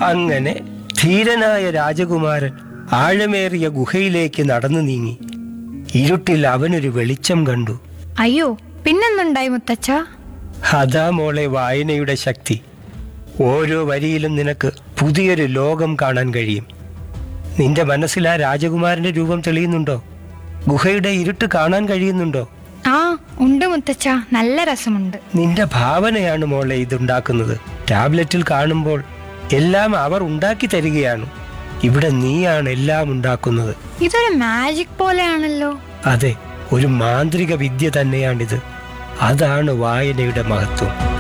അങ്ങനെ ധീരനായ രാജകുമാരൻ ആഴമേറിയ ഗുഹയിലേക്ക് നടന്നു നീങ്ങി ഇരുട്ടിൽ അവനൊരു വെളിച്ചം കണ്ടു അയ്യോ പിന്നെന്തുണ്ടായി മുത്തച്ഛ അതാ മോളെ വായനയുടെ ശക്തി ഓരോ വരിയിലും നിനക്ക് പുതിയൊരു ലോകം കാണാൻ കഴിയും നിന്റെ മനസ്സിൽ ആ രാജകുമാരന്റെ രൂപം തെളിയുന്നുണ്ടോ ഗുഹയുടെ ഇരുട്ട് കാണാൻ കഴിയുന്നുണ്ടോ ആ ഉണ്ട് മുത്തച്ഛ നല്ല രസമുണ്ട് നിന്റെ ഭാവനയാണ് മോളെ ഇതുണ്ടാക്കുന്നത് ടാബ്ലറ്റിൽ കാണുമ്പോൾ എല്ലാം അവർ ഉണ്ടാക്കി തരികയാണ് ഇവിടെ നീയാണ് എല്ലാം ഉണ്ടാക്കുന്നത് ഇതൊരു മാജിക് പോലെയാണല്ലോ അതെ ഒരു മാന്ത്രിക വിദ്യ തന്നെയാണിത് അതാണ് വായനയുടെ മഹത്വം